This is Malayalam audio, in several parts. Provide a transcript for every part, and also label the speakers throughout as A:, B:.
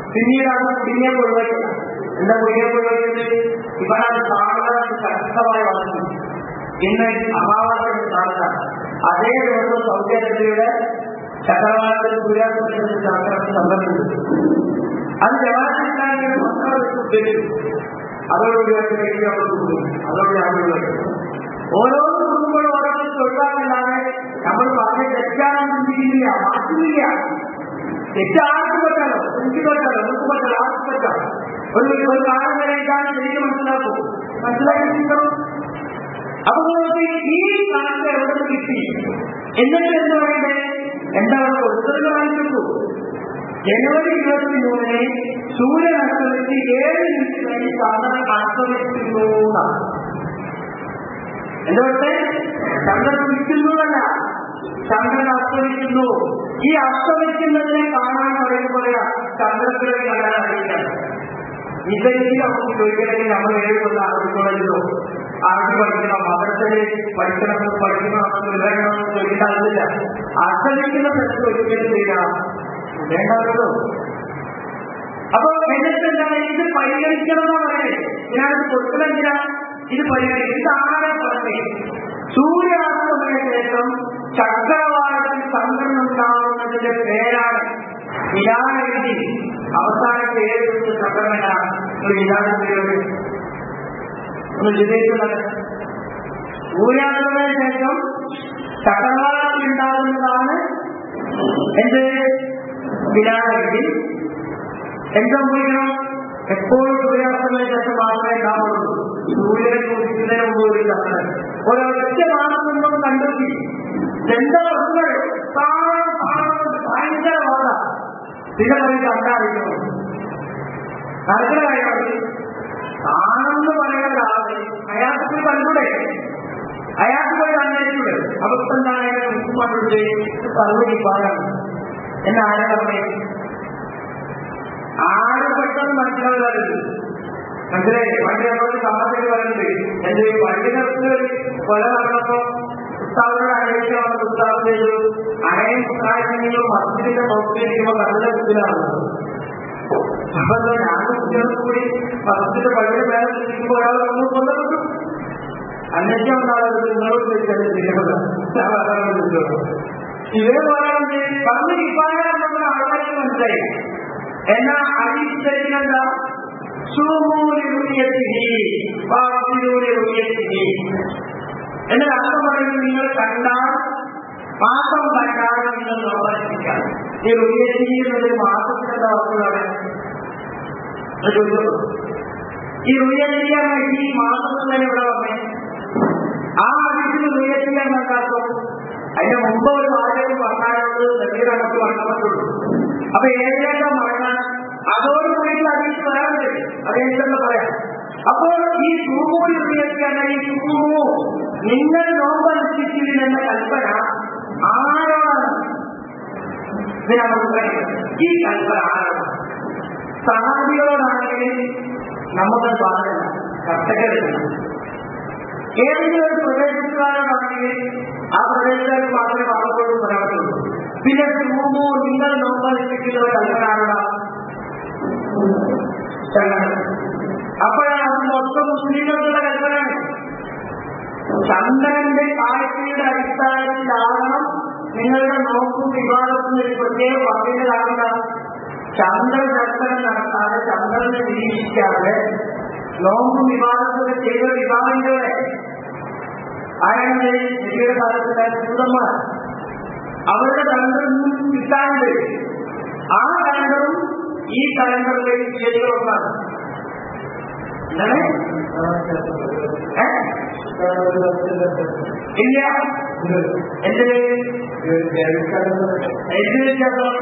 A: പിന്നീടാണ് കുടുങ്ങിയ ഒഴിവാക്കിയത് എന്താ കുടുങ്ങിയ ഒഴിവാക്കിയത് ഇവരാണ് സാധനം ശക്തമായി വളർന്നു ഇന്ന് അമാവാസിയുടെ സാധനം അതേ ദിവസം സൗദി അറേബ്യയുടെ ചക്രവാളത്തിൽ സൂര്യാസ്തമയത്തിൽ ശാസ്ത്രം സംബന്ധിച്ചു അത് ജവാഹർലാലിന്റെ മക്കളെ വെച്ചുദ്ദേശിച്ചു അതോടുകൂടി അതിലേക്ക് അവർ കൊടുത്തു അതോടുകൂടി അവർ ഒഴിവാക്കി ഓരോ കുടുംബങ്ങളും ഓരോന്നും തൊഴിലാളില്ലാതെ നമ്മൾ പറഞ്ഞ തെറ്റാണെന്ന് ചിന്തിക്കുന്നില്ല മാറ്റുന്നില്ല തെറ്റ് ആർക്ക് പറ്റാലോ എനിക്ക് പറ്റാലോ നമുക്ക് പറ്റാലോ ആർക്ക് പറ്റാം ഒരു ഒരു കാലം വരെ ഇതാണ് ശരിക്കും മനസ്സിലാക്കും മനസ്സിലാക്കി ചിന്തിക്കണം അപ്പൊ നമുക്ക് ഈ കണക്ക് എവിടെ നിന്ന് കിട്ടി എന്നിട്ട് എന്താ പറയണ്ടേ എന്താ കൊടുത്തത് വാങ്ങിച്ചു ജനുവരി ഇരുപത്തി മൂന്നിന് സൂര്യൻ അസ്തമിച്ച് ഏഴ് മിനിറ്റ് കഴിഞ്ഞ് ചന്ദ്രൻ അസ്തമിക്കുന്നു എന്നാണ് എന്തുകൊണ്ട് ചന്ദ്രൻ ഉദിക്കുന്നതല്ല ചന്ദ്രൻ അസ്തമിക്കുന്നു ഈ അസ്തമിക്കുന്നതിനെ കാണാൻ പറയുമ്പോൾ ചന്ദ്രത്തിലെ കാണാൻ അറിയിക്കാം ഇതെനിക്ക് നമുക്ക് ചോദിക്കണമെങ്കിൽ നമ്മൾ ഏഴ് കൊല്ലം അറബി കോളേജിലോ അറബി പഠിക്കണം മദ്രസയിൽ പഠിക്കണം പഠിക്കണം വിവരണം ചോദിക്കേണ്ട ആവശ്യമില്ല അസ്തമിക്കുന്ന സ്ഥലത്ത് ഒരിക്കലും ചെയ്യണം വേണ്ടല്ലോ അപ്പൊ എന്നിട്ട് എന്താണ് ഇത് പരിഗണിക്കണം എന്നാ പറയുന്നത് ഞാനത് കൊടുക്കലെന്തിനാ ഇത് പരിഗണിക്കും ഇത് ആരെ പറഞ്ഞു സൂര്യാസ്തമയ ശേഷം ചക്രവാളത്തിൽ ചന്ദ്രൻ ഉണ്ടാവുന്നതിന്റെ പേരാണ് വിലാനെഴുതി അവസാനത്തെ ഏഴ് ദിവസം ചക്രമെന്നാണ് ഒരു വിലാനത്തിലൂടെ ഒന്ന് വിജയിക്കുന്നത് സൂര്യാസ്തമയ ശേഷം ചക്രവാളത്തിൽ ഉണ്ടാകുന്നതാണ് എന്ത് വിലാനെഴുതി എന്താ സംഭവിക്കണം എപ്പോഴും സൂര്യാസ്തമയ ശേഷം മാത്രമേ ഉണ്ടാവുള്ളൂ സൂര്യനെ കുറിക്കുന്നതിന് മുമ്പ് ഒരു ചന്ദ്രൻ ഒരൊറ്റ മാസം മുമ്പ് കണ്ടെത്തി എന്താ പ്രശ്നം കാണാൻ കാണാൻ ഭയങ്കര വാദ ചില പറയും കണ്ടായിരിക്കണം നടക്കുന്ന കാര്യമാണ് ആണെന്ന് പറയുന്ന ആള് അയാൾക്ക് പോയി കണ്ടൂടെ അയാൾക്ക് പോയി കണ്ടേക്കൂടെ അവസ്ഥ എന്താണ് അയാളെ മുസ്ലിമാരുടെ സർവ്വനിപ്പാടാണ് എന്നാരെ പറഞ്ഞു ആരും പെട്ടെന്ന് മനസ്സിലാവില്ലാതെ മനസ്സിലായി പണ്ട് നമ്മളോട് സമ്മതത്തിൽ പറയുന്നത് എന്റെ വണ്ടി നിർത്തി കൊല നടന്നപ്പോ ഉസ്താവിനോട് അന്വേഷിക്കാൻ ഉസ്താവ് ചെയ്തു അണയും ഉസ്താവിനെങ്കിലും മസ്ജിദിന്റെ നോക്കിയിരിക്കുമ്പോ നല്ല കുത്തിലാണ് അപ്പൊ എന്താ ഞാൻ കുട്ടികൾക്ക് കൂടി മസ്ജിദിന്റെ പള്ളിയുടെ മേലെ ഇരിക്കുമ്പോൾ ഒരാൾ നമ്മൾ കൊല്ലപ്പെട്ടു അന്വേഷിക്കാൻ ഉണ്ടാകുന്നത് നിങ്ങളോട് ചോദിച്ചാൽ ഇവരെ പറയാറുണ്ട് പറഞ്ഞ് ഇപ്പായാലും നമ്മുടെ ആൾക്കാർക്ക് മനസ്സിലായി എന്നാ അറിയിച്ചിരിക്കുന്നെന്താ എന്നാൽ അർത്ഥം പറയുന്നത് നിങ്ങൾ കണ്ടാൽ മാസം കണ്ടാൽ നിങ്ങൾ നോക്കാതിരിക്കാം ഈ റുയത്തി എന്നൊരു മാസത്തിന്റെ എന്താ വാക്കുകളാണ് ഈ റുയത്തിയാണ് ഈ മാസം തന്നെ ഇവിടെ വന്നേ ആ അതിന് റുയത്തിയാണ് എന്താക്കും അതിന്റെ മുമ്പ് ഒരു വാചകം പറഞ്ഞാലോട് നെല്ലിനകത്ത് വണ്ണപ്പെട്ടുള്ളൂ അപ്പൊ ഏതിലേക്കാ മറങ്ങാൻ അതോടുകൂടി അറിയിച്ച് വരാറുണ്ട് അതെന്തെന്ന് പറയാം അപ്പോൾ ഈ സൂമൂടി ഉപയോഗിക്കാണ് ഈ സൂമു നിങ്ങൾ നോമ്പനുഷ്ഠിച്ചിരുന്ന എന്ന കൽപ്പന ആരോടാണ് ഇതിനാണ് ഉത്തരം. ഈ കൽപ്പന ആരോടാണ് സഹാബികളോടാണെങ്കിൽ നമുക്ക് പാടില്ല കർഷകരില്ല ഏതെങ്കിലും ഒരു പ്രദേശത്തുകാരോടാണെങ്കിൽ ആ പ്രദേശക്കാർ മാത്രമേ പാടത്തോട് പറയാറുള്ളൂ പിന്നെ സൂമു നിങ്ങൾ നോമ്പനുഷ്ഠിക്കുന്ന കൽപ്പന അപ്പോഴാണ് അത് മൊത്തം മുസ്ലിങ്ങൾക്കുള്ള കൽപ്പനയാണ് ചന്ദ്രന്റെ കാഴ്ചയുടെ അടിസ്ഥാനത്തിലാകണം നിങ്ങളുടെ നോക്കും വിവാദത്തും ഒരു പ്രത്യേക പറഞ്ഞ കാരണം ചന്ദ്ര ദർശനം നടത്താതെ ചന്ദ്രനെ നിരീക്ഷിക്കാതെ നോമ്പും വിവാദത്തൊക്കെ ചെയ്ത വിവാഹങ്ങളെ ആരാണ് നബിയുടെ കാലത്തുണ്ടായ ദൂതന്മാർ അവരുടെ കലണ്ടറൊന്നും കിട്ടാണ്ട് ആ കലണ്ടറും ഈ കലണ്ടറിലേക്ക് ശരികളൊന്നാണ് എന്താണ് ഏ? ഇല്ല എന്തിന് എന്ത് വ്യത്യാസം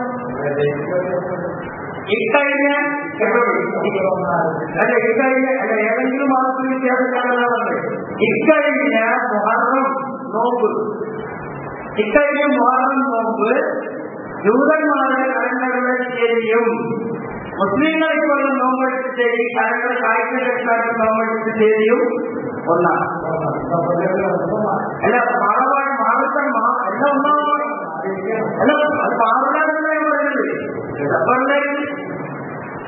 A: ഇക്കഴിഞ്ഞ അല്ല ഇക്കഴിഞ്ഞ അല്ല ഏതെങ്കിലും മാസത്തിൽ വ്യത്യാസം കാണാനാ പറഞ്ഞത് ഇക്കഴിഞ്ഞ മുഹറം നോമ്പ് ഇക്കഴിഞ്ഞ മുഹറം നോമ്പ് ജൂതന്മാരുടെ കലണ്ടറുടെ ശരിയും മുസ്ലിങ്ങൾക്ക് വന്ന് നോമ്പെടുത്ത് ശരി കലണ്ടർ കാഴ്ചക്കാർക്ക് നോമ്പെടുത്ത് ശരിയും ഒന്നാണ് അല്ല മാറവാൻ മാറത്തെ എല്ലാം ഒന്നാമതാണ് അല്ല അത് മാറുന്നതാണ് പറയുന്നത് റബ്ബറിലേക്ക്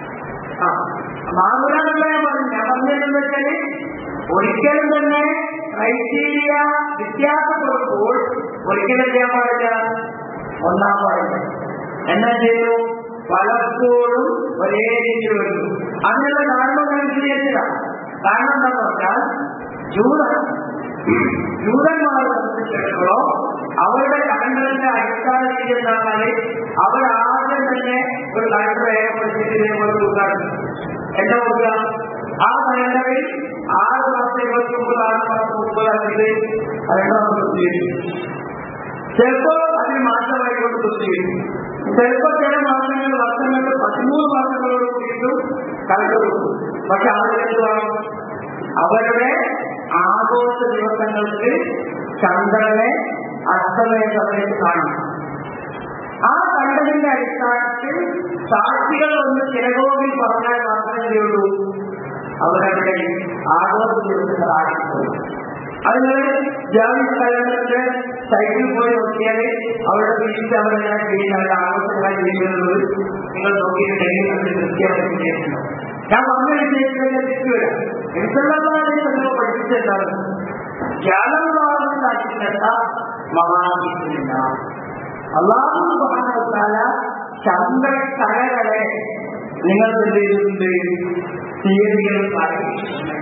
A: ഒരിക്കലും തന്നെ ക്രൈറ്റീരിയ വ്യത്യാസപ്പെടുമ്പോൾ ഒരിക്കലും ചെയ്യാൻ പാടില്ല ഒന്നാം പാടില്ല എന്നാ ചെയ്തു പലപ്പോഴും ഒരേ രീതിയിൽ വരുന്നു അതിനുള്ള കാരണം ഞാൻ വിശദീകരിച്ചില്ല കാരണം എന്താണെന്ന് പറഞ്ഞാൽ ജൂത ജൂതന്മാരെ സംബന്ധിച്ചിടത്തോളം അവരുടെ കലണ്ടറിന്റെ അടിസ്ഥാന രീതി എന്താണ് അവർ ആദ്യം തന്നെ ഒരു കലണ്ടർ രേഖപ്പെടുത്തിയിട്ട് ഇതേപോലെ കൊടുക്കാറുണ്ട് എന്താ കൊടുക്കുക ആ കലണ്ടറിൽ ആറ് മാസം ഇരുപത്തി ഒമ്പത് ആറ് മാസം മുപ്പതാക്കിയിട്ട് കലണ്ടർ പ്രസിദ്ധീകരിക്കും ചിലപ്പോ അതിന് മാറ്റമായിക്കൊണ്ട് പ്രസിദ്ധീകരിക്കും ചിലപ്പോ ചില മാസങ്ങൾ വർഷങ്ങൾക്ക് പതിമൂന്ന് മാസങ്ങളോട് കൂടിയിട്ടും കലണ്ടർ കൊടുക്കും പക്ഷെ ആളുകൾ എന്ത് വേണം അവരുടെ ആഘോഷ ദിവസങ്ങൾക്ക് ചന്ദ്രനെ അസ്തമയ സമയത്ത് കാണണം ആ കണ്ടതിന്റെ അടിസ്ഥാനത്തിൽ സാക്ഷികൾ ഒന്ന് ചിലകോവിൽ പറഞ്ഞാൽ മാത്രമേ ചെയ്യുള്ളൂ അവരവിടെ ആഘോഷ ദിവസങ്ങൾ ആരംഭിക്കുള്ളൂ അതിന് ജാമിസ് കലണ്ടറിന്റെ സൈറ്റിൽ പോയി നോക്കിയാൽ അവരുടെ വീട്ടിൽ അവരെല്ലാം ചെയ്യുന്ന അവരുടെ ആഘോഷങ്ങളായി ചെയ്യുന്നത് നിങ്ങൾ നോക്കിയിട്ടുണ്ടെങ്കിൽ അത് കൃത്യമായി ചെയ്യുന്നു ഞാൻ പറഞ്ഞ വിഷയത്തിലേക്ക് തിരിച്ചു വരാം എന്തെല്ലാം നിങ്ങൾ പഠിപ്പിച്ചെന്താണ് ജ്ഞാനമുള്ള മഹാനില്ല അള്ളാഹു സുബ്ഹാനഹുവതആല ചന്ദ്രക്കലകളെ നിങ്ങൾ എന്ത് ചെയ്തിട്ടുണ്ട് തീയതികൾ പാലിച്ചിട്ടുണ്ട്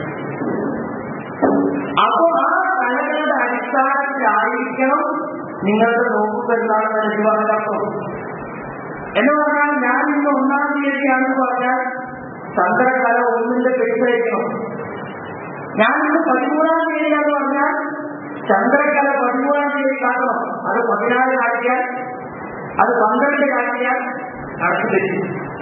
A: അപ്പോൾ ആ കലകളുടെ അടിസ്ഥാനത്തിലായിരിക്കണം നിങ്ങളുടെ നോക്കുപെരുന്നാൾ എനിക്ക് പറഞ്ഞപ്പം എന്ന് പറഞ്ഞാൽ ഞാൻ ഇന്ന് ഒന്നാം തീയതിയാണെന്ന് പറഞ്ഞാൽ ചന്ദ്രകല ഒന്നിന്റെ പെരുസയക്കണം ഞാൻ ഇന്ന് പതിമൂന്നാം തീയതിയാന്ന് പറഞ്ഞാൽ ചന്ദ്രകല പതിമൂന്നാം തീയതി കാണണം അത് പതിനാല് കാട്ടിയാൽ അത് പന്ത്രണ്ട് കാട്ടിയാൽ നടത്തില്ല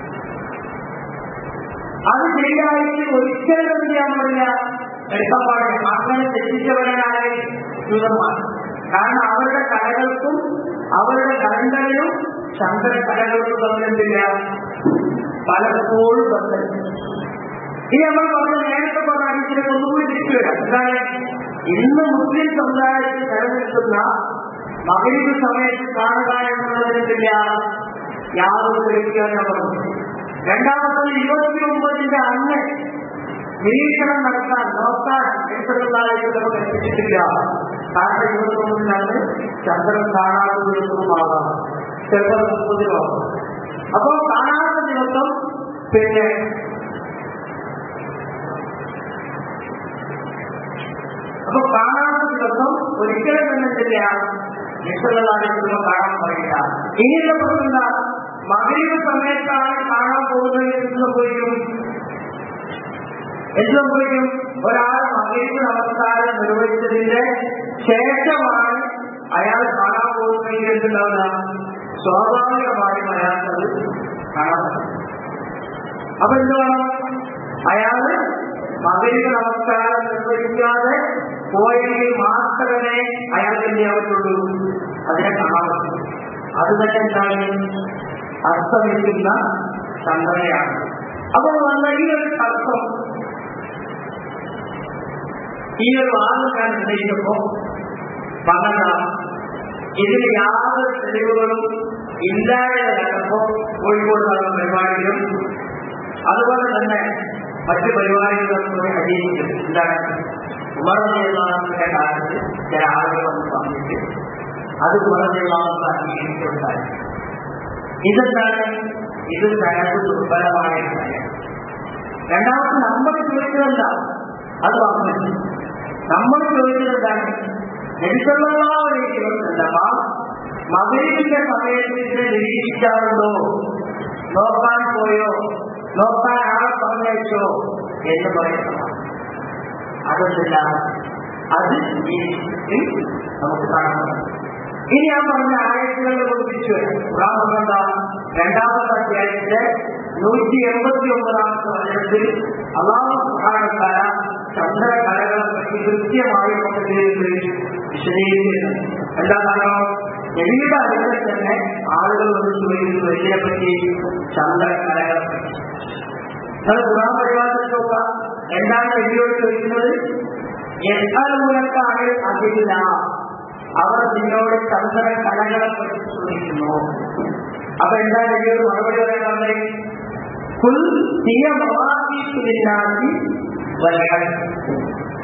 A: അത് ശരിയായിട്ട് ഒരിക്കലും എന്ത് ചെയ്യാൻ പാടില്ല എടുക്കാൻ പാടില്ല അങ്ങനെ തെറ്റിച്ചവരാണ് ജൂതന്മാർ കാരണം അവരുടെ കലകൾക്കും അവരുടെ കലണ്ടറിനും ചന്ദ്ര കലകൾക്കും തമ്മിലെന്തില്ല പലപ്പോഴും ബന്ധം ഇനി നമ്മൾ പറഞ്ഞ നേരത്തെ പറഞ്ഞ അടിച്ചിട്ട് ഒന്നുകൂടി തിരിച്ചു വരാം എന്താണ് ഇന്ന് മുസ്ലിം സമുദായത്തിൽ നിലനിൽക്കുന്ന മകരീബ് സമയത്ത് കാണുക എന്നുള്ളതിനില്ല യാതൊരു തെളിവിക്കാൻ പറഞ്ഞു രണ്ടാമത്തത് ഇരുപത്തി ഒമ്പതിന്റെ അന്ന് നിരീക്ഷണം നടത്താൻ നോക്കാൻ എത്രതായിട്ട് നമുക്ക് എത്തിച്ചിട്ടില്ല കാരണം ഇരുപത്തി ഒമ്പതിനാണ് ചന്ദ്രൻ കാണാത്ത ദിവസവുമാകാം ചിലപ്പോൾ മുപ്പതിലോ അപ്പോ കാണാത്ത ദിവസം പിന്നെ അപ്പൊ കാണാത്ത ദിവസം ഒരിക്കലും തന്നെ എന്തില്ല നിശ്ചലതായിട്ടുള്ള കാണാൻ പറയില്ല ഇനിയുള്ള പ്രശ്നം എന്താ മകരീവ് സമയത്താണ് കാണാൻ പോകുന്നത് എന്ന് സംഭവിക്കും എന്ത് സംഭവിക്കും ഒരാൾ മകരീവ് നമസ്കാരം നിർവഹിച്ചതിന്റെ ശേഷമാണ് അയാൾ കാണാൻ പോകുന്നതെങ്കിൽ എന്തുണ്ടാവുക സ്വാഭാവികമായും അയാൾക്കത് കാണാൻ പറ്റും അപ്പൊ എന്ത് വേണം അയാള് മകരീവ് നമസ്കാരം നിർവഹിക്കാതെ പോയെങ്കിൽ മാത്രമേ അയാൾക്ക് എന്ത് ചെയ്യാൻ പറ്റുള്ളൂ അതിനെ കാണാൻ പറ്റൂ അത് തന്നെ എന്താണ് അസ്തമിക്കുന്ന ചന്ദ്രയാണ് അപ്പോൾ വന്ന ഈ ഒരു തത്വം ഈ ഒരു വാദം ഞാൻ ഉന്നയിച്ചപ്പോ പറഞ്ഞ ഇതിന് യാതൊരു തെളിവുകളും ഇല്ലാതെ കണ്ടപ്പോ കോഴിക്കോട് നടന്ന പരിപാടിയിലും അതുപോലെ തന്നെ മറ്റു പരിപാടികളൊക്കെ അടിയിക്കും എന്താണ് ഉമർന്നിയുടെ കാലത്ത് ചില ആളുകൾ വന്ന് പറഞ്ഞിട്ട് അത് ഉമർന്നിയുള്ള അംഗീകരിച്ചുണ്ടായി ഇതെന്താണ് ഇത് തനത് ദുർബലമായ രണ്ടാമത് നമ്മൾ ചോദിച്ചതല്ല അത് പറഞ്ഞു നമ്മൾ ചോദിച്ചത് എന്താണ് എനിക്കുള്ള മകരീവിന്റെ സമയത്ത് ഇതിനെ നിരീക്ഷിക്കാറുണ്ടോ നോക്കാൻ പോയോ നോക്കാൻ ആളെ പറഞ്ഞയച്ചോ എന്ന് പറയുന്നതാണ് അതെന്തില്ല അത് ഈ നമുക്ക് കാണാൻ ഇനി ഞാൻ പറഞ്ഞ ആയത്തുകളെ കുറിച്ച് ഉദാഹരണം എന്താ രണ്ടാമത്തെ അധ്യായത്തിന്റെ നൂറ്റി എൺപത്തി ഒമ്പതാമത്തെ വചനത്തിൽ അള്ളാഹു സുഹാനക്കാര ചന്ദ്രകലകളെ പറ്റി കൃത്യമായി കൊണ്ടുവരുന്നത് വിശദീകരിക്കുന്നത് എന്താ കാരണം നബിയുടെ അടുത്ത് തന്നെ ആളുകൾ വന്ന് ചോദിക്കുന്നു ഇതിനെ പറ്റി ചന്ദ്രകലകളെ പറ്റി അത് ഖുറാൻ പരിപാടിയിൽ നോക്കാം എന്താണ് നബിയോട് ചോദിക്കുന്നത് എക്കാലൂലക്കാണ് അതില്ല അവർ നിന്നോട് ചന്ദ്ര കലകളെ പറ്റി ചോദിക്കുന്നു അപ്പൊ എന്താ നബിയോട് മറുപടി പറയാൻ പറഞ്ഞത് കുൽ തീയ മവാസി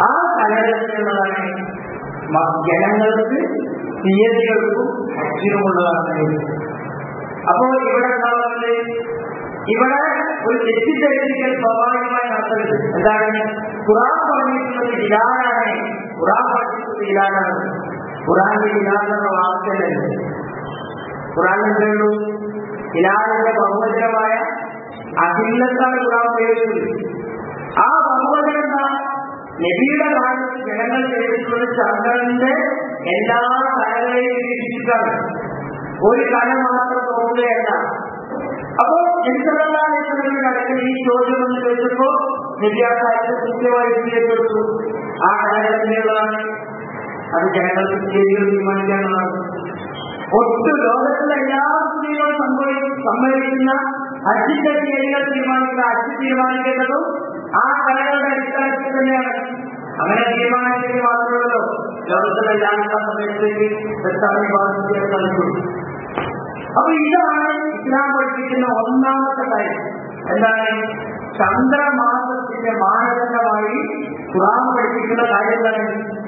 A: ആ കാലഘട്ടത്തിലുള്ളതാണ് മ- ജനങ്ങൾക്ക് തീയതികൾക്കും ഹജ്ജിനുമുള്ളതാണ് അപ്പോ ഇവിടെ ഉണ്ടാവുന്നത് ഇവിടെ ഒരു തെറ്റിദ്ധരിക്കൽ സ്വാഭാവികമായി നടത്തരുത് എന്താണ് ഖുറാൻ പറഞ്ഞിട്ടുള്ളത് ഹിലാലാണ് ഖുറാൻ പറഞ്ഞിട്ടുള്ളത് ഹിലാലാണ് ഖുറാന്റെ ഹിലാലെന്ന വാക്കല്ലേ ഖുറാൻ എന്തുള്ളൂ ഹിലാലിന്റെ ബഹുവചനമായ അഖിലത്താണ് ഖുറാൻ ഉപയോഗിച്ചത് ആ ബഹുവചനം എന്താ നബിയുടെ കാലത്ത് ജനങ്ങൾ ചെയ്തിട്ടുള്ള ചന്ദ്രന്റെ എല്ലാ കലകളെയും നിരീക്ഷിച്ചിട്ടാണ് ഒരു കല മാത്രം നോക്കുകയല്ല അപ്പോ എന്തെല്ലാം അടുക്കൽ ഈ ചോദ്യം എന്ന് ചോദിച്ചപ്പോ വിദ്യാഭ്യാസത്തെ കൃത്യമായി വിജയപ്പെടുത്തു ആ കാലഘട്ടത്തിലുള്ളതാണ് അത് ജനങ്ങൾക്ക് ശരികൾ തീരുമാനിക്കാനുള്ളതാണ് ഒട്ടു ലോകത്തിലെ എല്ലാ സ്ത്രീകളും സംഭവി സമ്മേളിക്കുന്ന അജിന്റെ തീയതികൾ തീരുമാനിക്കുന്ന അജി തീരുമാനിക്കേണ്ടതും ആ കലകളുടെ അടിസ്ഥാനത്തിൽ തന്നെയാണ് അങ്ങനെ തീരുമാനിച്ചെങ്കിൽ മാത്രമല്ലോ ലോകത്തിലെ എല്ലാ സമയത്തേക്ക് തെറ്റായി ബാധിക്കാൻ സാധിക്കുള്ളൂ അപ്പൊ ഇതാണ് ഇസ്ലാം പഠിപ്പിക്കുന്ന ഒന്നാമത്തെ കാര്യം എന്താണ് ചന്ദ്രമാസത്തിന്റെ മാനദണ്ഡമായി ഖുറാൻ പഠിപ്പിക്കുന്ന കാര്യം എന്താണ്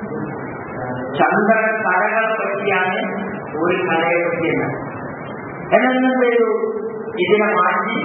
A: ചന്ദ്ര കലകളെ പറ്റിയാണ് ഒരു കലയെ പറ്റിയത് എന്നെന്ത് ചെയ്തു ഇതിനെ മാറ്റി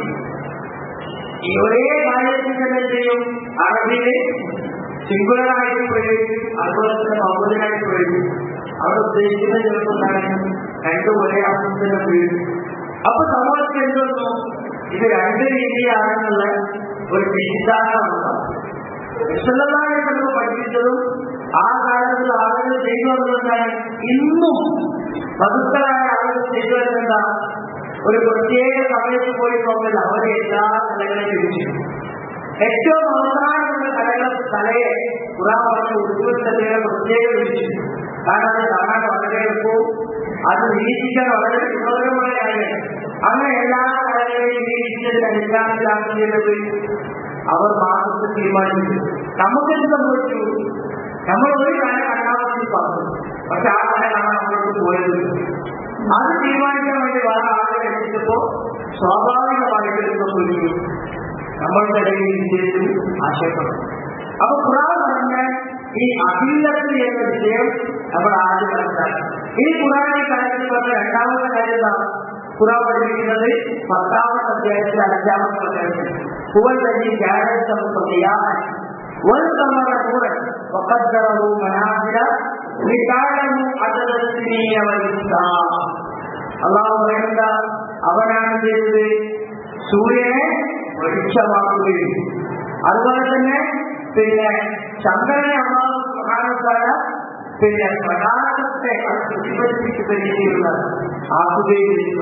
A: ഈ ഒരേ കാര്യത്തിൽ തന്നെ ചെയ്യും അറബിയില് സിംഗുലറായിട്ട് പ്രയോഗിക്കും അതുപോലെ തന്നെ ബഹുദനായിട്ട് പ്രയോഗിക്കും അവിടെ ഉദ്ദേശിക്കുന്നത് ചിലപ്പോൾ എന്താണ് രണ്ടും ഒരേ അർത്ഥത്തിന് പ്രയോഗിക്കും അപ്പൊ സമൂഹത്തിൽ എന്തൊന്നു ഇത് രണ്ട് രീതിയിലാണെന്നുള്ള ഒരു തിരിച്ചാരണം ഉണ്ടാവും വിശദമായിട്ട് പഠിപ്പിച്ചതും ആ കാലത്ത് ആളുകൾ ചെയ്തു വന്നതാണ് ഇന്നും മധുക്കളായ ആളുകൾ ചെയ്തു വരുന്ന ഒരു പ്രത്യേക സമയത്ത് പോയി നോക്കൽ അവരെ എല്ലാ കലകളെയും ലഭിച്ചു ഏറ്റവും അവസാനമുള്ള കലകൾ കലയെ ഖുറാൻ പറഞ്ഞ ഉദ്യോഗസ്ഥരെ പ്രത്യേകം ലഭിച്ചു കാരണം അത് കാണാൻ വളരെ എളുപ്പവും അത് നിരീക്ഷിക്കാൻ വളരെ സുഖകരമായ കാര്യമാണ് അങ്ങനെ എല്ലാ കലകളെയും നിരീക്ഷിച്ചതിന് അടിസ്ഥാനത്തിലാക്കുന്നത് അവർ മാസത്തിൽ തീരുമാനിച്ചു നമുക്കെന്ത് സംഭവിച്ചു നമ്മൾ ഒരു കാര്യം കണ്ടാമത്തിൽ പറഞ്ഞു പക്ഷെ ആ കല കാണാൻ നമ്മളോട് പോയത് അത് തീരുമാനിക്കാൻ വേണ്ടി വേറെ ആളുകളെ എത്തിച്ചപ്പോ സ്വാഭാവികമായിട്ട് എന്ത് സംഭവിച്ചു നമ്മളുടെ ഇടയിൽ വിജയത്തിൽ ആശയപ്പെടും അപ്പൊ ഖുറാൻ പറഞ്ഞ ഈ അഖിലത്തിൽ എന്ന വിജയം നമ്മൾ ആദ്യം മനസ്സിലാക്കി ഈ ഖുറാൻ ഈ കാര്യത്തിൽ പറഞ്ഞ രണ്ടാമത്തെ കാര്യം എന്താണ് ഖുറാൻ പഠിപ്പിക്കുന്നത് പത്താമത്തെ അധ്യായത്തിൽ അഞ്ചാമത്തെ അധ്യായത്തിൽ هو الذي جعل الشمس ضياء والقمر نورا وقدره منازل لتعلموا عدد السنين والحساب അള്ളാഹു പറയുന്ന അവനാണ് ചെയ്തത് സൂര്യനെ വെളിച്ചമാക്കുകയും അതുപോലെ തന്നെ പിന്നെ ചന്ദ്രനെ അള്ളാഹു പ്രധാനത്താല പിന്നെ പ്രകാശത്തെ അത് പ്രതിഫലിപ്പിക്കുന്ന രീതിയിലുള്ള ആക്കുകയും ചെയ്യുക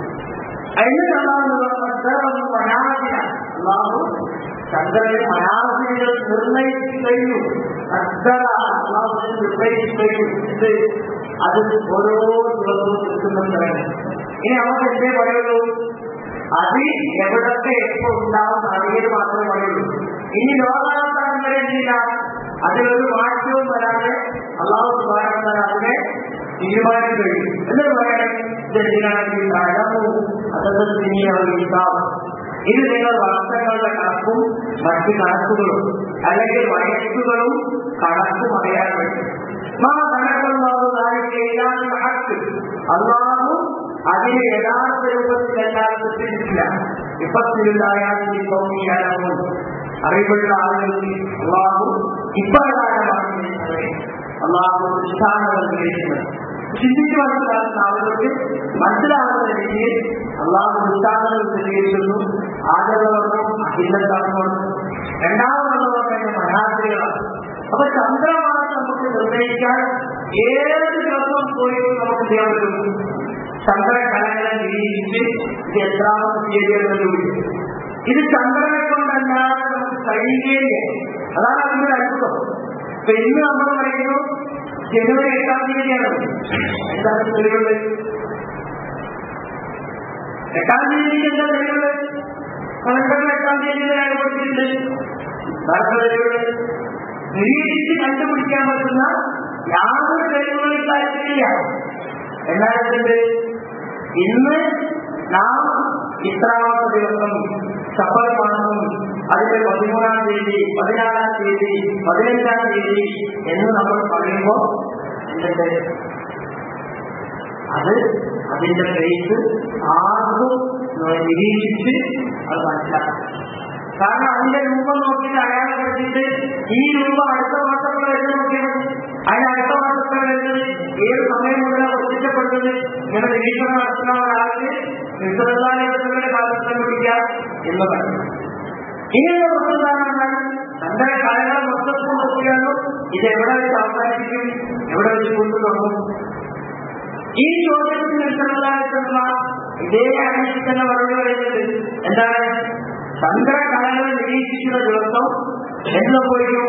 A: അതിന് അള്ളാഹു മനാസിന അള്ളാഹു ചന്ദ്രനെ മനാസികൾ നിർണയിച്ചു കഴിഞ്ഞു അത്ര അള്ളാഹു നിർണയിച്ചു കഴിഞ്ഞു ഇത് അത് ഓരോ ദിവസവും കിട്ടുന്നതാണ് ഇനി നമുക്ക് എന്തേ പറയുള്ളൂ അത് എവിടത്തെ എപ്പോ ഉണ്ടാവും അറിയൽ മാത്രമേ പറയുള്ളൂ ഇനി ലോകാവസാനം വരെ എന്തില്ല അതിലൊരു മാറ്റവും വരാതെ അള്ളാഹു സുധാരണ അതിനെ തീരുമാനിച്ചു കഴിഞ്ഞു എന്ന് പറയണേ ഇതെന്തിനാണെങ്കിൽ കടമു അതത് ഇനിയാവും ഇത് നിങ്ങൾ വർഷങ്ങളുടെ കണക്കും മറ്റ് കണക്കുകളും അല്ലെങ്കിൽ വയസ്സുകളും കണക്കും അറിയാൻ വേണ്ടി മാ കണക്കുള്ളാഹു നാളികയിലാണ് ഹക്ക് അള്ളാഹു അതിന് യഥാർത്ഥ രൂപത്തിലെല്ലാം സൃഷ്ടിച്ചിട്ടില്ല ഇപ്പത്തിലുണ്ടായാലും തോന്നിയാലും അറിവുള്ള ആളുകൾക്ക് അള്ളാഹു ഇപ്രകാരമാണ് അള്ളാഹു ദൃഷ്ടാന്തങ്ങൾ ഉപയോഗിക്കുന്നത് ചിന്തിച്ചു മനസ്സിലാക്കുന്ന ആളുകൾക്ക് മനസ്സിലാവുന്ന രീതിയിൽ അള്ളാഹു ദൃഷ്ടാന്തങ്ങൾ സ്വീകരിക്കുന്നു ആദ്യമുള്ളവർക്കും അഹില്ലത്താണെന്നും രണ്ടാമതുള്ളവർക്ക് മനാസികളാണ് അപ്പൊ ചന്ദ്രമാസം നമുക്ക് നിർണ്ണയിക്കാൻ ഏത് ദിവസം പോയി നമുക്ക് ചെയ്യാൻ പറ്റും ചന്ദ്രകലകളെ നിരീക്ഷിച്ച് ഇത് എത്രാമത്തെ തീയതികളിലും ഇത് ചന്ദ്രനെ കൊണ്ടല്ലാതെ നമുക്ക് കഴിയുകയില്ല അതാണ് അതിന്റെ അത്ഭുതം ഇപ്പൊ ഇന്ന് നമ്മൾ പറയുന്നു ജനുവരി എട്ടാം തീയതിയാണ് എന്താണ് തെളിവുള്ളത് എട്ടാം തീയതിക്ക് എന്താ തെളിവുള്ളത് കലണ്ടറിൽ എട്ടാം തീയതി രേഖപ്പെടുത്തിയിട്ടുണ്ട് തെളിവുകൾ നിരീക്ഷിച്ച് കണ്ടുപിടിക്കാൻ പറ്റുന്ന യാതൊരു തെളിവുകളും കാര്യത്തിലില്ല എന്നാലെന്തുണ്ട് ഇന്ന് നാം ഇത്രാമത്തെ ദിവസം സഫർ മാസം അതിന്റെ പതിമൂന്നാം തീയതി പതിനാറാം തീയതി പതിനഞ്ചാം തീയതി എന്ന് നമ്മൾ പറയുമ്പോൾ എന്നിട്ട് അത് അതിന്റെ ഫേസ് ആർക്കും നിരീക്ഷിച്ച് അത് മനസ്സിലാക്കും കാരണം അതിന്റെ രൂപം നോക്കിയിട്ട് അടയാളപ്പെടുത്തിയിട്ട് ഈ രൂപം അടുത്ത മാസത്തിൽ വരുന്ന നോക്കിയത് അതിന് അടുത്ത മാസത്തിൽ വരുന്നത് ഏത് സമയം മുതലാണ് പ്രത്യക്ഷപ്പെടുന്നത് ഇങ്ങനെ നിരീക്ഷണം നടത്തുന്ന ഒരാൾക്ക് നിസ്വലാലയത്തിന്റെ കാലത്തെ പിടിക്കാം എന്ന് പറഞ്ഞു ഇനിയുള്ള പ്രധാനമാണ് തന്റെ കാര്യങ്ങൾ മൊത്തത്തിൽ നോക്കിയാലും ഇത് എവിടെ വെച്ച് അവസാനിപ്പിക്കും എവിടെ വെച്ച് കൊണ്ടുപോകും ഈ ചോദ്യത്തിന് നിസ്വലാലയത്തിലുള്ള ഇതേ അന്വേഷിക്കുന്ന മറുപടി പറയുന്നത് എന്താണ് ചന്ദ്രകലകൾ നിരീക്ഷിക്കുന്ന ദിവസം എന്ന് പോയിട്ടു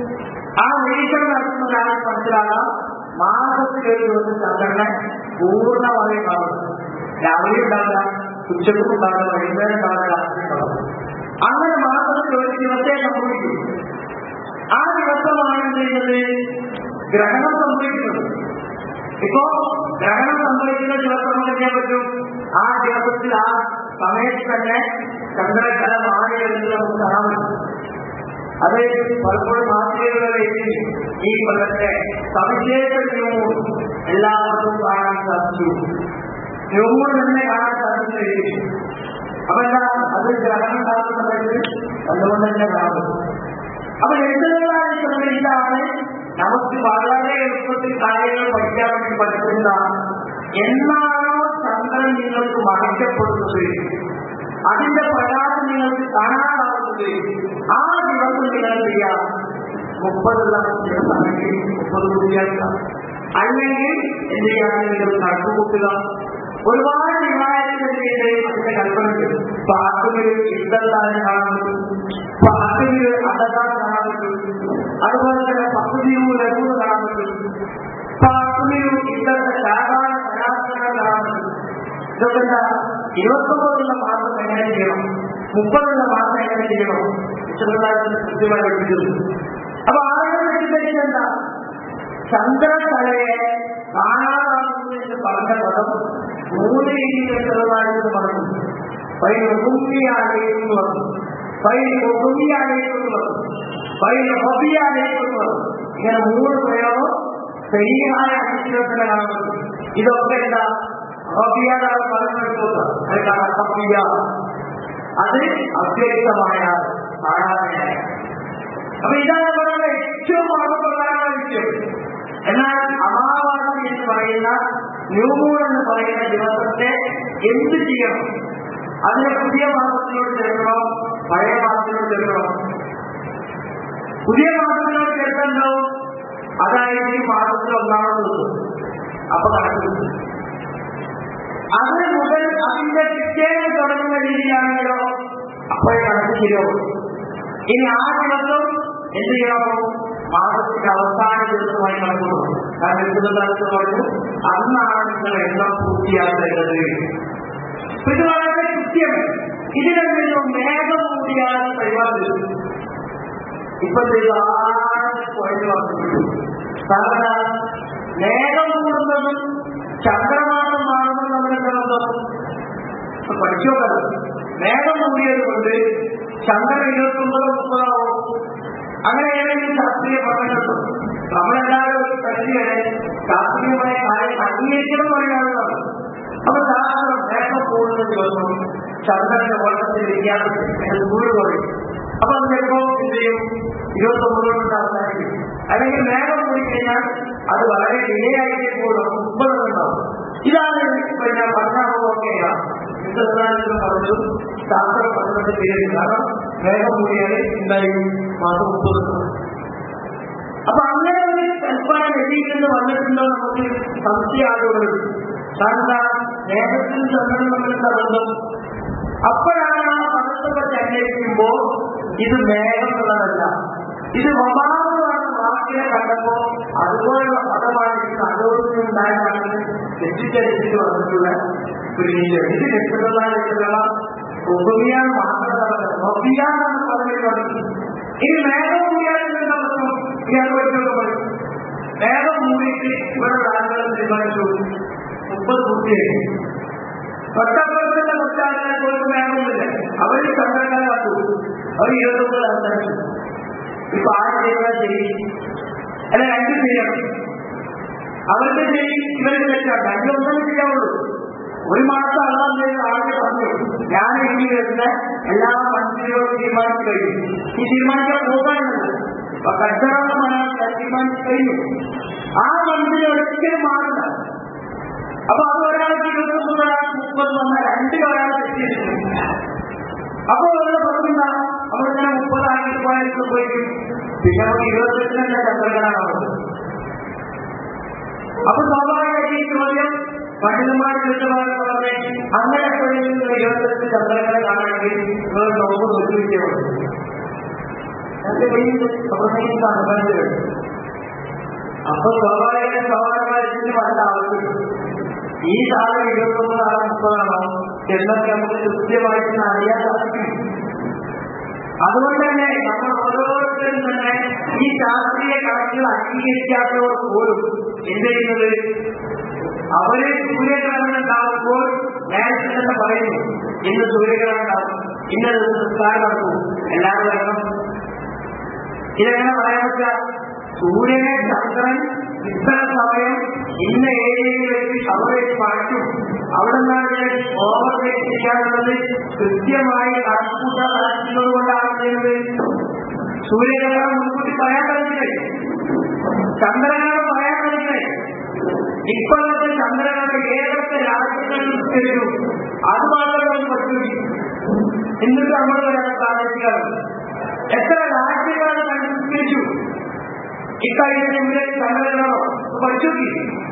A: ആ നിരീക്ഷണം നടത്തുന്ന ഒരാൾ മനസ്സിലാകാം മാസത്തിൽ ഒരു ദിവസം ചന്ദ്രനെ പൂർണ്ണമായി കാണും രാവിലെ ഉണ്ടാവില്ല ഉച്ചക്കും ഉണ്ടാവില്ല വൈകുന്നേരം ഉണ്ടാവില്ല രാത്രി ഉണ്ടാവില്ല അങ്ങനെ മാസത്തിൽ ഒരു ദിവസത്തെ സംഭവിക്കും ആ ദിവസമാണ് എന്ത് ചെയ്യുന്നത് ഗ്രഹണം സംഭവിക്കുന്നത് ഇപ്പോ ഗ്രഹണം സംഭവിക്കുന്ന ദിവസം നമുക്ക് ചെയ്യാൻ പറ്റും ആ ദിവസത്തിൽ ആ സമയത്ത് തന്നെ ചന്ദ്രകല മാറി വരുന്നത് നമുക്ക് കാണാൻ പറ്റും അത് പലപ്പോഴും മാസികകളുടെ എഴുതി ഈ കൊല്ലത്തെ സവിശേഷ ന്യൂമൂൺ എല്ലാവർക്കും കാണാൻ സാധിച്ചു ന്യൂമൂൺ തന്നെ കാണാൻ സാധിച്ചു അപ്പൊ എന്താ അത് ഗ്രഹണം ഉണ്ടാകുന്ന സമയത്ത് അതുകൊണ്ട് തന്നെ കാണും അപ്പൊ എഴുതുകളാണ് ഇതാണ് നമുക്ക് വളരെ എളുപ്പത്തിൽ കാര്യങ്ങൾ പഠിക്കാൻ വേണ്ടി പഠിക്കുന്നതാണ് എന്നാണോ ചന്ദ്രൻ നിങ്ങൾക്ക് മറിക്കപ്പെടുന്നത് അതിന്റെ പ്രകാശം നിങ്ങൾക്ക് കാണാനാവുന്നത് ആ ദിവസം നിങ്ങൾ ചെയ്യാം മുപ്പതുള്ള ദിവസമാണെങ്കിൽ മുപ്പത് കൂടിയാക്കുക അല്ലെങ്കിൽ എന്ത് ചെയ്യാൻ നിങ്ങൾ കണക്കുകൂട്ടുക ഒരുപാട് വിവാഹത്തിന്റെ അതിന്റെ കൽപ്പനയുണ്ട് പാട്ടുകൾ ഇഷ്ടത്താൻ കാണാൻ പറ്റും പാട്ടുകൾ അടക്കാൻ കാണാൻ പറ്റും അതുപോലെ തന്നെ പദ്ധതിയും ലഘുവ് കാണാൻ പറ്റും പാട്ടുകയും ഇന്നത്തെ സാധാരണ കലാകാരങ്ങൾ കാണാൻ പറ്റും ഇതൊക്കെ എന്താ ഇരുപത്തൊമ്പതുള്ള മാസം എങ്ങനെ ചെയ്യണം മുപ്പതുള്ള മാസം എങ്ങനെ ചെയ്യണം വിശദകാലത്തിന് കൃത്യമായി പഠിപ്പിച്ചത് അപ്പൊ ആളുകൾ തെറ്റിദ്ധരിച്ചത് എന്താ ചന്ദ്രകലയെ കാണാതാകുന്നു എന്ന് പറഞ്ഞ പദം മൂന്ന് രീതിയിൽ ചെറുതായിട്ട് പറഞ്ഞു പൈ റുബിയാലേക്കെന്ന് പറഞ്ഞു പൈ റുബിയാലേക്കെന്ന് പറഞ്ഞു പൈ ഹൊബിയാലേക്കെന്ന് പറഞ്ഞു ഇങ്ങനെ മൂന്ന് പ്രയോഗം ശരിയായ അക്ഷരത്തിന് കാണുന്നത് ഇതൊക്കെ എന്താ ഹൊബിയാതാണ് പറഞ്ഞെടുക്കുക അതിനാണ് ഹൊബിയ അത് അവ്യക്തമായ സാധാരണയായ അപ്പൊ ഇതാണ് പറയുന്നത് ഏറ്റവും മഹത്വപ്രധാനമായ വിഷയം എന്നാൽ അമാവാസി എന്ന് പറയുന്ന ന്യൂമൂൺ എന്ന് പറയുന്ന ദിവസത്തെ എന്ത് ചെയ്യണം അതിനെ പുതിയ മാസത്തിനോട് ചേർക്കണോ പഴയ മാസത്തിനോട് ചേർക്കണോ പുതിയ മാസത്തിനോട് ചേർക്കണ്ടോ അതായത് ഈ മാസത്തിൽ ഒന്നാമത് ദിവസം അപ്പൊ കണക്ക് അതിന് മുതൽ അതിന്റെ പിറ്റേന്ന് തുടങ്ങുന്ന രീതിയിലാണെങ്കിലോ അപ്പോഴേ കണക്ക് ശരിയാവും ഇനി ആ ദിവസം എന്ത് ചെയ്യണം മാസത്തിന്റെ അവസാന ദിവസമായി കണക്കുന്നു കാരണം ഇന്നത്തെ പറഞ്ഞു അന്നാണ് നിങ്ങൾ എണ്ണം പൂർത്തിയാക്കേണ്ടത് ഇത് വളരെ കൃത്യം ഇതിനെന്തെങ്കിലും മേഘം കൂടിയാണ് പരിപാടി ഇപ്പൊ പോയിട്ട് വന്നിട്ടുണ്ട് കാരണം മേഘം കൂടുന്നതും ചന്ദ്രമാസം മാറുന്നതും തമ്മിലുള്ള ബന്ധം പഠിച്ചോക്കത് മേഘം കൂടിയത് കൊണ്ട് ചന്ദ്രൻ ഇരുപത്തൊമ്പതോ മുപ്പതാവോ അങ്ങനെ ഏതെങ്കിലും ശാസ്ത്രീയ പഠനങ്ങളുണ്ടോ നമ്മളെല്ലാവരും ഒരു പരിധിവരെ ശാസ്ത്രീയമായ കാര്യം അംഗീകരിക്കണം പറയാനുള്ളതാണ് അപ്പൊ ശാസ്ത്രം മേഘം കൂടുന്ന ദിവസം ചന്ദ്രന്റെ ഓട്ടത്തിൽ വ്യത്യാസത്തിൽ കൂടുതൽ പറയും അപ്പൊ അത് ചിലപ്പോ എന്ത് ചെയ്യും ഇരുപത്തൊമ്പത് കൊണ്ട് അവസാനിക്കും അല്ലെങ്കിൽ മേഘം കൂടിക്കഴിഞ്ഞാൽ അത് വളരെ ഡിലേ ആയിട്ട് കൂടും മുപ്പത് ഉണ്ടാവും ഇതാണ് പിന്നെ പഠനമൊക്കെ ഇന്നത്തെ പറഞ്ഞു ശാസ്ത്ര പഠനത്തെ പേര് കാരണം മേഘം കൂടിയാൽ എന്തായാലും മാസം മുപ്പത് അപ്പൊ അങ്ങനെ ഒരു കൽപ്പന ലഭിക്കുന്ന വന്നിട്ടുണ്ടോ നമുക്ക് സംശയമാകുന്നത് കാരണം മേഘത്തിൽ ചന്ദ്രൻ തമ്മിലുള്ള ബന്ധം അപ്പോഴാണ് ആ പദത്തെ പറ്റി അന്വേഷിക്കുമ്പോ ഇത് മേഘം എന്നുള്ളതല്ല ഇത് വമാണെന്ന് വാക്കിനെ കണ്ടപ്പോ അതുപോലുള്ള പദമാണ് ഇത് അനുഭവത്തിൽ ഉണ്ടായതാണെന്ന് തെറ്റിദ്ധരിച്ചിട്ട് വന്നിട്ടുള്ള ഒരു രീതി ഇത് രക്ഷപ്പെടാനുള്ള ഉപമിയാണ് മാത്രമല്ല നോക്കിയാണെന്ന് പറഞ്ഞിട്ടുണ്ട് ഇനി മേഘം മൂടിയാലും അവസ്ഥ ഇയാൾ പറ്റുമെന്ന് പറയും മേഘം മൂടിയിട്ട് ഇവിടെ ആളുകൾ തീരുമാനിച്ചു മുപ്പത് പൂർത്തിയായി തൊട്ടപ്പുറത്തിന്റെ കുറച്ചാളുകളെ പോയിട്ട് മേഘമില്ല അവർ ചന്ദ്രകല കണ്ടു അവർ ഇരുപത്തൊമ്പത് അവസാനിച്ചു ഇപ്പൊ ആര് ചെയ്താൽ ശരി അല്ല രണ്ട് ചെയ്യണം അവരുടെ ശരി ഇവരുടെ തെറ്റാണ് രണ്ട് ഒന്നും ചെയ്യാവുള്ളൂ ഒരു മാസം അള്ളാൻ ചെയ്ത് ആദ്യം പറഞ്ഞു ഞാൻ എഴുതി വരുന്ന എല്ലാ മന്ത്രികളും തീരുമാനിച്ചു കഴിഞ്ഞു ഈ തീരുമാനിക്കാൻ പോകാനുണ്ട് അപ്പൊ കച്ചവടമാണ് തീരുമാനിച്ചു കഴിഞ്ഞു ആ മന്ത്രി ഒരിക്കലും മാറില്ല അപ്പൊ അത് ഒരാൾക്ക് ഇരുപത്തൊമ്പത് ഒരാൾക്ക് മുപ്പത് വന്ന രണ്ട് ഒരാൾ തെറ്റിയിട്ടുണ്ട് അപ്പൊ അവരുടെ പ്രശ്നം അവർ ഇങ്ങനെ മുപ്പതായിട്ട് പോയിട്ട് പോയിരിക്കും പിന്നെ നമുക്ക് ഇരുപത്തെട്ടിനല്ല ചന്ദ്രകനാണ് അപ്പൊ സ്വാഭാവികമായിട്ട് ഈ ചോദ്യം പണ്ഡിതന്മാർ ചോദിച്ചപോലെ പറഞ്ഞേ അങ്ങനെ എപ്പോഴെങ്കിലും ഇരുപത്തെട്ട് ചന്ദ്രകല കാണണമെങ്കിൽ നിങ്ങൾ നോമ്പ് നിർത്തിവിറ്റുള്ളൂ എന്റെ കയ്യിൽ പ്രസംഗിക്കാൻ അനുബന്ധമുണ്ട് അപ്പൊ സ്വാഭാവിക സ്വാഭാവികമായിട്ട് പല ആവശ്യം ഈ സാധനം ഇരുപത്തൊമ്പതാണോ മുപ്പതാണോ എന്നൊക്കെ നമുക്ക് കൃത്യമായിട്ട് അറിയാൻ സാധിക്കും അതുകൊണ്ട് തന്നെ നമ്മൾ ഓരോരുത്തരും തന്നെ ഈ ശാസ്ത്രീയ കണക്കുകൾ അംഗീകരിക്കാത്തവർ പോലും എന്ത് ചെയ്യുന്നത് അവര് സൂര്യഗ്രഹണം ഉണ്ടാകുമ്പോൾ നേരത്തെ തന്നെ പറയുന്നു ഇന്ന് സൂര്യഗ്രഹണം ഉണ്ടാകും ഇന്ന ദിവസം നിസ്കാരം നടക്കും എല്ലാവരും വരണം ഇതെങ്ങനെ പറയാൻ പറ്റുക സൂര്യനെ ചന്ദ്രൻ ഇത്ര സമയം ഇന്ന ഏരിയയിൽ വെച്ച് അവിടെ മാറ്റും അവിടെ നിന്നാണ് ഓവർടേക്ക് ചെയ്യാനുള്ളത് കൃത്യമായി കണക്കൂട്ട നടത്തുന്നത് കൊണ്ടാണ് ചെയ്യുന്നത് സൂര്യഗ്രഹണം മുൻകൂട്ടി പറയാൻ പറ്റില്ലേ ചന്ദ്രഗ്രഹണം പറയാൻ പറ്റില്ലേ ഇപ്പോഴത്തെ ചന്ദ്രഗ്രഹണം ഏതൊക്കെ രാജ്യങ്ങളിൽ നിസ്കരിച്ചു അത് മാത്രമേ പറ്റൂ എന്നിട്ട് നമ്മൾ വരാൻ സാധിക്കാറുണ്ട് എത്ര രാജ്യങ്ങളാണ് കണ്ടുപിടിച്ചു ഇക്കാര്യത്തിൽ ഇവിടെ ചന്ദ്രഗ്രഹണോ പഠിച്ചു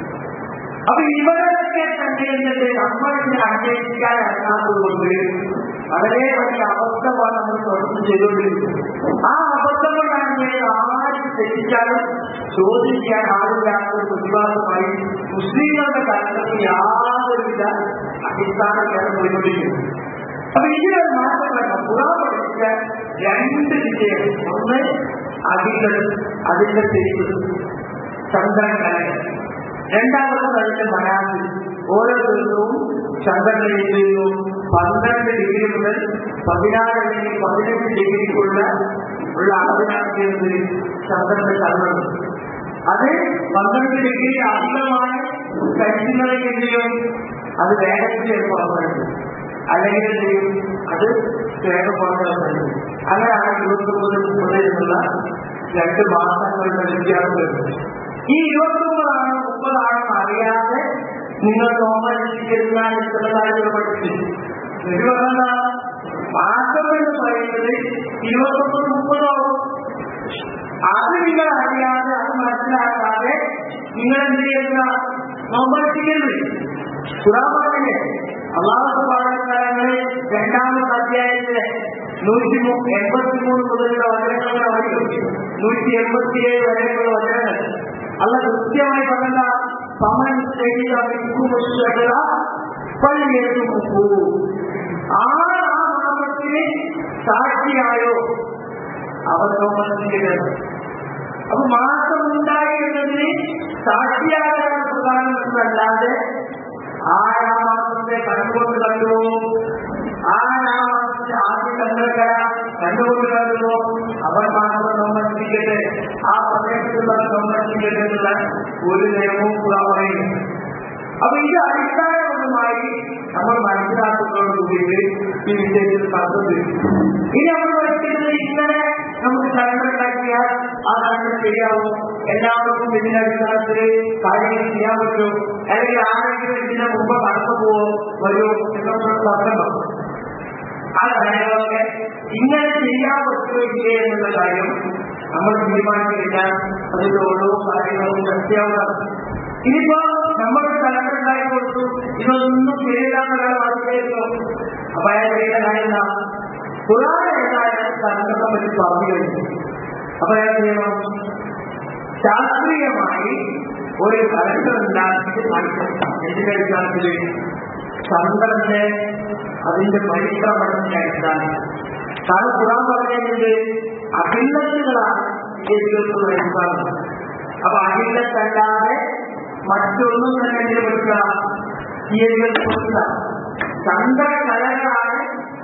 A: അപ്പൊ ഇവരൊക്കെ തന്നെ എന്നിട്ട് നമ്മൾ ഇതിനെ അന്വേഷിക്കാൻ അറിയാത്തതുകൊണ്ട് വളരെ വലിയ അബദ്ധമാണ് നമ്മൾ തുടർന്ന് ചെയ്തുകൊണ്ടിരിക്കുന്നത് ആ അബദ്ധം കൊണ്ടാണ് ഞാൻ ആരും തെറ്റിച്ചാലും ചോദിക്കാൻ ആളില്ലാത്ത ഒരു പ്രതിഭാസമായി മുസ്ലിങ്ങളുടെ കാര്യത്തിൽ യാതൊരുവിധ അടിസ്ഥാനക്കാരെ പോയിക്കൊണ്ടിരിക്കുന്നു അപ്പൊ ഇതിനൊരു മാറ്റം വേണം ഖുറാൻ പഠിച്ച രണ്ട് വിഷയം ഒന്ന് അതികൾ അതിന്റെ തെരിവ് ചന്ദ്രൻ കലകൾ രണ്ടാമത് അതിന്റെ മനാസിൽ ഓരോ ദിവസവും ചന്ദ്രൻ ചെയ്യുന്നു പന്ത്രണ്ട് ഡിഗ്രി മുതൽ പതിനാറ് ഡിഗ്രി പതിനഞ്ച് ഡിഗ്രിക്കുള്ള ഉള്ള അളവിലാണ് ചെയ്യുന്നത് ചന്ദ്രന്റെ ചന്ദ്രൻ അത് പന്ത്രണ്ട് ഡിഗ്രി അധികമായി കഴിക്കുന്നതിന് എന്ത് ചെയ്യും അത് വേഗത്തിൽ പുറപ്പെടുന്നു അല്ലെങ്കിൽ എന്ത് ചെയ്യും അത് വേഗം പുറപ്പെടുന്നു അങ്ങനെയാണ് ഇരുപത്തൊമ്പത് മുപ്പത് എന്നുള്ള രണ്ട് മാസങ്ങളുടെ വ്യത്യാസം വരുന്നത് ഈ ഇരുപത്തൊമ്പതാണോ മുപ്പതാണോ അറിയാതെ നിങ്ങൾ നോമ്പനുസരിച്ചിരുന്ന ഇഷ്ടങ്ങളായിട്ട് പഠിച്ചു ഇത് പറഞ്ഞ മാസം എന്ന് പറയുന്നത് ഇരുപത്തൊമ്പത് മുപ്പതാവും അത് നിങ്ങൾ അറിയാതെ അത് മനസ്സിലാക്കാതെ നിങ്ങൾ എന്ത് ചെയ്യുന്ന നോമ്പനുസരിക്കരുത് ഖുറാമാനിലെ അള്ളാഹു പാഠങ്ങളെ രണ്ടാമത്തെ അധ്യായത്തിലെ നൂറ്റി എൺപത്തി മൂന്ന് മുതലുള്ള വചനങ്ങളുടെ വഴിക്കും നൂറ്റി എൺപത്തിയേഴ് വരെയുള്ള വചനങ്ങൾ അല്ല കൃത്യമായി പറഞ്ഞ പമൻ ചെയ്ത പള്ളിയെത്തും ആ നാമത്തിന് സാക്ഷിയായോ അവർ നോക്കുന്നത് അപ്പൊ മാസം ഉണ്ടായി എന്നതിന് സാക്ഷിയാകാൻ പ്രധാനം എന്നല്ലാതെ ആരാ മാസത്തെ കണ്ടുകൊണ്ട് കണ്ടു ആരാ മാസത്തെ ആദ്യ ചന്ദ്രക്കര കണ്ടുകൊണ്ട് കണ്ടു അവർ മാത്രം സമ്മതിക്കട്ടെ ആ പ്രദേശത്തുള്ള സമ്മതിക്കട്ടെ എന്നുള്ള ഒരു നിയമവും കൂടാ പറയുന്നു അപ്പൊ ഇത് അടിസ്ഥാനപരമായി നമ്മൾ മനസ്സിലാക്കുന്നതോട് കൂടിയിട്ട് ഈ വിഷയത്തിൽ പറഞ്ഞത് ഇനി നമ്മൾ പഠിക്കുന്നത് ഇങ്ങനെ നമുക്ക് കലണ്ടർ ഉണ്ടാക്കിയാൽ ആ കലണ്ടർ ശരിയാവും എല്ലാവർക്കും ഇതിന്റെ അടിസ്ഥാനത്തിൽ കാര്യങ്ങൾ ചെയ്യാൻ പറ്റുമോ അല്ലെങ്കിൽ ആരെങ്കിലും ഇതിന്റെ മുമ്പ് കടന്നു പോവോ വരുമോ എന്നൊക്കെ പറഞ്ഞോ ആ കാര്യങ്ങളൊക്കെ ഇങ്ങനെ ചെയ്യാൻ പറ്റുമോ ഇല്ലേ എന്നുള്ള കാര്യം നമ്മൾ തീരുമാനിച്ചു കഴിഞ്ഞാൽ അതിന്റെ ഓരോ കാര്യങ്ങളും ചർച്ചയാവുന്നതാണ് ഇനിയിപ്പോ നമ്മൾ കലണ്ടർ ഉണ്ടാക്കി കൊടുത്തു ഇതൊന്നും ശരിയില്ലാത്ത ഒരാൾ വളർത്തിയേക്കോ അപ്പൊ അയാൾ ചെയ്യേണ്ട കാര്യം എന്താ ഖുറാൻ ഏതായാലും കലണ്ടറെ പറ്റി പറഞ്ഞു കഴിഞ്ഞു അപ്പൊ അയാൾ ചെയ്യണം ശാസ്ത്രീയമായി ഒരു കലണ്ടർ ഉണ്ടാക്കി കാണിക്കണം എന്തിന്റെ അടിസ്ഥാനത്തിൽ ചന്ദ്രന്റെ അതിന്റെ പരിക്രമണത്തിന്റെ അടിസ്ഥാനം കാരണം ഖുറാൻ പറഞ്ഞത് അഭിന്നത്തുകളാണ് ശരികൾക്കുള്ള അടിസ്ഥാനം അപ്പൊ അഹില്ലത്തല്ലാതെ മറ്റൊന്നും തന്നെ എന്തിനു പറ്റില്ല തീയതികൾ പറ്റില്ല ചന്ദ്രകലകളാണ്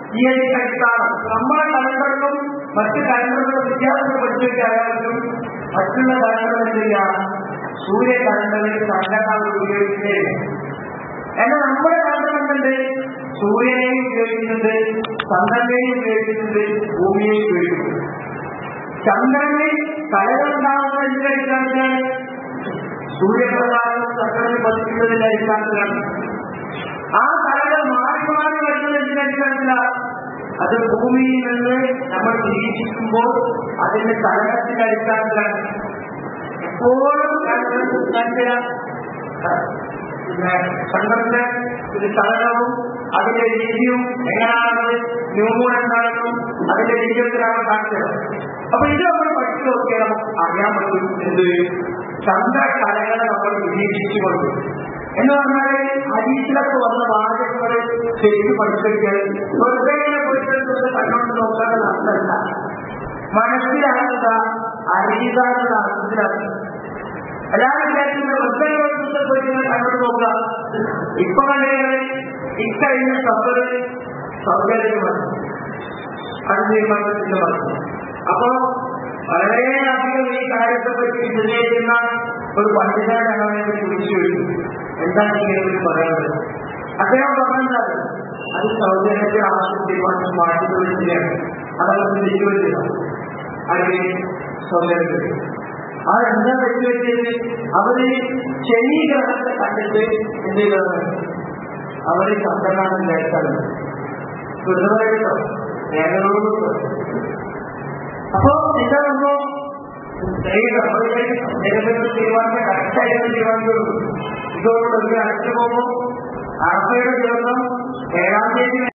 A: തീയതി അടിസ്ഥാനം നമ്മുടെ കലണ്ടറിലും മറ്റ് കലണ്ടറുകളും വ്യത്യാസം പഠിച്ചൊക്കെ ആയാലും മറ്റുള്ള കലണ്ടർ എന്തില്ല സൂര്യ കലണ്ടറിൽ ചന്ദ്രനാൾ ഉപയോഗിക്കുന്നില്ല എന്നാൽ നമ്മുടെ കലണ്ടർ എന്തുണ്ട് സൂര്യനെയും ഉപയോഗിക്കുന്നുണ്ട് ചന്ദ്രനെയും ഉപയോഗിക്കുന്നുണ്ട് ഭൂമിയെയും ഉപയോഗിക്കുന്നുണ്ട് ചന്ദ്രന് കലകളുണ്ടാകുന്ന എന്തിന്റെ അടിസ്ഥാനത്തിലാണ് സൂര്യപ്രകാശം ചന്ദ്രന് പതിക്കുന്നതിന്റെ അടിസ്ഥാനത്തിലാണ് ആ കലകൾ മാറി മാറി വരുന്നത് എന്തിന്റെ അടിസ്ഥാനത്തിലാണ് അത് ഭൂമിയിൽ നിന്ന് നമ്മൾ നിരീക്ഷിക്കുമ്പോൾ അതിന്റെ ചലനത്തിന്റെ അടിസ്ഥാനത്തിലാണ് എപ്പോഴും ചന്ദ്ര പിന്നെ ചന്ദ്രന്റെ ഒരു ചലനവും അതിന്റെ രീതിയും എങ്ങനെയാണത് ന്യൂമോൺ എന്താണെന്നും അതിന്റെ രീതിയിലാണ് കാണിച്ചത് അപ്പൊ ഇത് നമ്മൾ പഠിച്ചു നോക്കിയാൽ നമുക്ക് അറിയാൻ പറ്റും എന്ത് ചന്ദ്രകലകളെ നമ്മൾ നിരീക്ഷിച്ചുകൊണ്ട് എന്ന് പറഞ്ഞാൽ ഹരീസിലൊക്കെ വന്ന വാചകങ്ങൾ ശരിക്കും പഠിച്ചെടുക്കാൻ വെറുതെ ഇങ്ങനെ പോയിട്ട് കണ്ണോട്ട് നോക്കാതെ അർത്ഥമല്ല മനസ്സിലാകുക അറിയുക അർത്ഥത്തിലാണ് എല്ലാവരും വിചാരിക്കുന്നത് വെറുതെ പോയിട്ട് പോയിട്ട് കണ്ണോട്ട് നോക്കുക ഇപ്പൊ കണ്ടത് ഇക്കഴിഞ്ഞ സഫറ് സൗകര്യം വന്നു അത് തീരുമാനത്തിന്റെ പറഞ്ഞു അപ്പോ വളരെയധികം ഈ കാര്യത്തെ പറ്റി വിശദീകരിക്കുന്ന ഒരു പണ്ഡിതനാണ് അവനെ വിളിച്ചു വരുന്നു എന്താണ് ഇങ്ങനെ പറയുന്നത് അദ്ദേഹം പറഞ്ഞത് അത് സൗജന്യത്തെ ആവശ്യം തീരുമാനിച്ച് മാറ്റി ശരിയാണ് അതവർ തിരിച്ചുവരുന്നില്ല അല്ലെങ്കിൽ സൗജന്യത്തിൽ ആ എന്താ വെച്ചുവെച്ചത് അവര് ശനി ഗ്രഹത്തെ കണ്ടിട്ട് എന്ത് ചെയ്തത് അവര് ചന്ദ്രനാണ് വിചാരിച്ചത് ദുരിതമായിട്ടോ ഏകനോട് അപ്പോ എന്താ പറയുമ്പോ ഏകദേശം തീരുമാനം കറക്റ്റായിട്ട് തീരുമാനിക്കുള്ളൂ ഇതോടുകൂടി അടുത്ത് പോകുമ്പോൾ അറഫയുടെ ദിവസം ഏഴാം തീയതി